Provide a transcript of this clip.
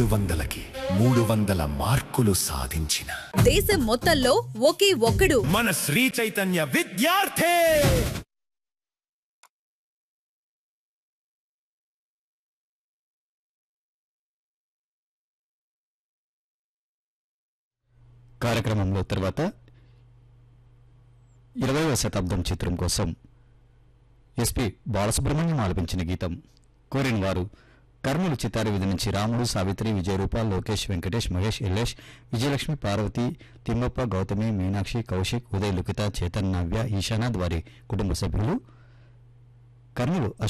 మూడు వందలకి మూడు వందల మార్కులు సాధించిన దేశం మొత్తంలో ఒకే ఒక్కడు మన శ్రీ చైతన్య విద్యార్థి కార్యక్రమంలో తర్వాత ఇరవైవ శతాబ్దం చిత్రం కోసం ఎస్పి బాలసుబ్రహ్మణ్యం ఆలపించిన గీతం కోరిన వారు కర్నూలు చిత్తారి విధి నుంచి రాముడు సావిత్రి విజయరూప లోకేష్ వెంకటేష్ మహేష్ ఎల్లేష్ విజయలక్ష్మి పార్వతి తిమ్మప్ప గౌతమి మీనాక్షి కౌశిక్ ఉదయ్ లుకిత చేతన్ నవ్య ఈశానాథ్ వారి కుటుంబ సభ్యులు కర్నూలు